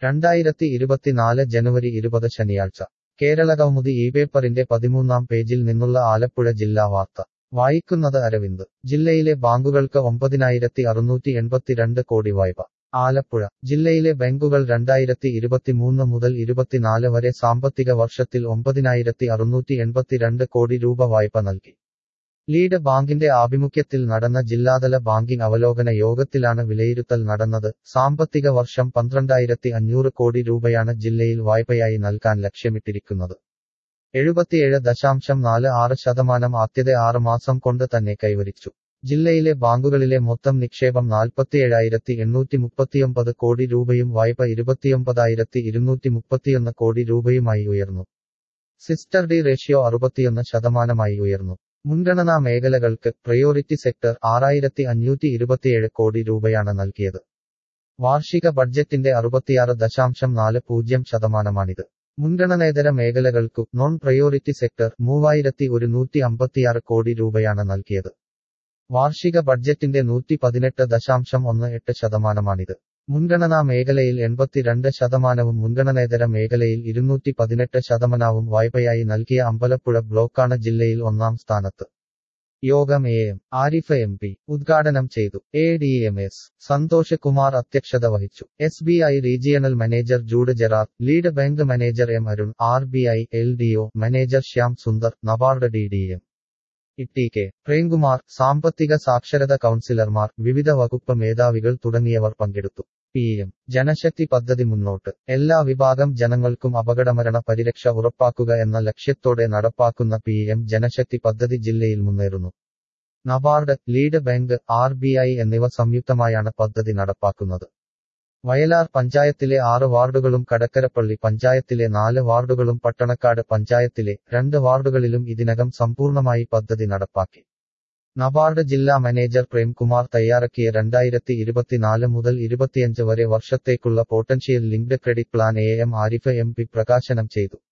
രണ്ടായിരത്തി ഇരുപത്തിനാല് ജനുവരി ഇരുപത് ശനിയാഴ്ച കേരളകൗമുദി ഈ പേപ്പറിന്റെ പതിമൂന്നാം പേജിൽ നിന്നുള്ള ആലപ്പുഴ ജില്ലാ വാർത്ത വായിക്കുന്നത് അരവിന്ദ് ജില്ലയിലെ ബാങ്കുകൾക്ക് ഒമ്പതിനായിരത്തി അറുന്നൂറ്റി എൺപത്തിരണ്ട് കോടി വായ്പ ആലപ്പുഴ ജില്ലയിലെ ബാങ്കുകൾ രണ്ടായിരത്തി ഇരുപത്തിമൂന്ന് മുതൽ ഇരുപത്തിനാല് വരെ സാമ്പത്തിക വർഷത്തിൽ ഒമ്പതിനായിരത്തി അറുന്നൂറ്റി എൺപത്തിരണ്ട് കോടി രൂപ വായ്പ നൽകി ലീഡ് ബാങ്കിന്റെ ആഭിമുഖ്യത്തിൽ നടന്ന ജില്ലാതല ബാങ്കിംഗ് അവലോകന യോഗത്തിലാണ് വിലയിരുത്തൽ നടന്നത് സാമ്പത്തിക വർഷം പന്ത്രണ്ടായിരത്തി അഞ്ഞൂറ് കോടി രൂപയാണ് ജില്ലയിൽ വായ്പയായി നൽകാൻ ലക്ഷ്യമിട്ടിരിക്കുന്നത് എഴുപത്തിയേഴ് ദശാംശം നാല് ആറ് ശതമാനം ആദ്യത്തെ ആറ് മാസം കൊണ്ട് തന്നെ കൈവരിച്ചു ജില്ലയിലെ ബാങ്കുകളിലെ മൊത്തം നിക്ഷേപം നാൽപ്പത്തിയേഴായിരത്തി എണ്ണൂറ്റി മുപ്പത്തിയൊമ്പത് കോടി രൂപയും വായ്പ ഇരുപത്തിയൊമ്പതായിരത്തി ഇരുന്നൂറ്റി മുപ്പത്തിയൊന്ന് കോടി രൂപയുമായി ഉയർന്നു സിസ്റ്റർ ഡി റേഷ്യോ അറുപത്തിയൊന്ന് ശതമാനമായി ഉയർന്നു മുൻഗണനാ മേഖലകൾക്ക് പ്രയോറിറ്റി സെക്ടർ ആറായിരത്തി അഞ്ഞൂറ്റി ഇരുപത്തിയേഴ് കോടി രൂപയാണ് നൽകിയത് വാർഷിക ബഡ്ജറ്റിന്റെ അറുപത്തിയാറ് ദശാംശം നാല് പൂജ്യം ശതമാനമാണിത് മുൻഗണനേതര മേഖലകൾക്കു നോൺ പ്രയോറിറ്റി സെക്ടർ മൂവായിരത്തി ഒരുന്നൂറ്റി അമ്പത്തിയാറ് കോടി രൂപയാണ് നൽകിയത് വാർഷിക ബഡ്ജറ്റിന്റെ നൂറ്റി പതിനെട്ട് ദശാംശം ഒന്ന് എട്ട് ശതമാനമാണിത് മുൻഗണനാ മേഖലയിൽ എൺപത്തിരണ്ട് ശതമാനവും മുൻഗണനേതര മേഖലയിൽ ഇരുന്നൂറ്റി പതിനെട്ട് ശതമാനവും വായ്പയായി നൽകിയ അമ്പലപ്പുഴ ബ്ലോക്കാണ് ജില്ലയിൽ ഒന്നാം സ്ഥാനത്ത് യോഗം A M Arif M P ഉദ്ഘാടനം ചെയ്തു A D M S Santhosh Kumar അധ്യക്ഷത വഹിച്ചു S B I regional manager Jude Gerard lead bank manager M Arun R B I L D O manager Shyam Sundar NABARD D D M E K Premkumar സാമ്പത്തിക സാക്ഷരത കൗൺസിലർമാർ വിവിധ വകുപ്പ് മേധാവികൾ തുടങ്ങിയവർ പങ്കെടുത്തു പി എം ജനശക്തി പദ്ധതി മുന്നോട്ട് എല്ലാ വിഭാഗം ജനങ്ങൾക്കും അപകടമരണ പരിരക്ഷ ഉറപ്പാക്കുക എന്ന ലക്ഷ്യത്തോടെ നടപ്പാക്കുന്ന പി എം ജനശക്തി പദ്ധതി ജില്ലയിൽ മുന്നേറുന്നു NABARD lead bank R B I എന്നിവ സംയുക്തമായാണ് പദ്ധതി നടപ്പാക്കുന്നത് വയലാർ പഞ്ചായത്തിലെ ആറ് വാർഡുകളും കടക്കരപ്പള്ളി പഞ്ചായത്തിലെ നാല് വാർഡുകളും പട്ടണക്കാട് പഞ്ചായത്തിലെ രണ്ട് വാർഡുകളിലും ഇതിനകം സമ്പൂർണമായി പദ്ധതി നടപ്പാക്കി നബാർഡ് ജില്ലാ മാനേജർ പ്രേംകുമാർ തയ്യാറാക്കിയ രണ്ടായിരത്തി ഇരുപത്തിനാല് മുതൽ ഇരുപത്തിയഞ്ച് വരെ വർഷത്തേക്കുള്ള potential linked credit plan A M Arif M P പ്രകാശനം ചെയ്തു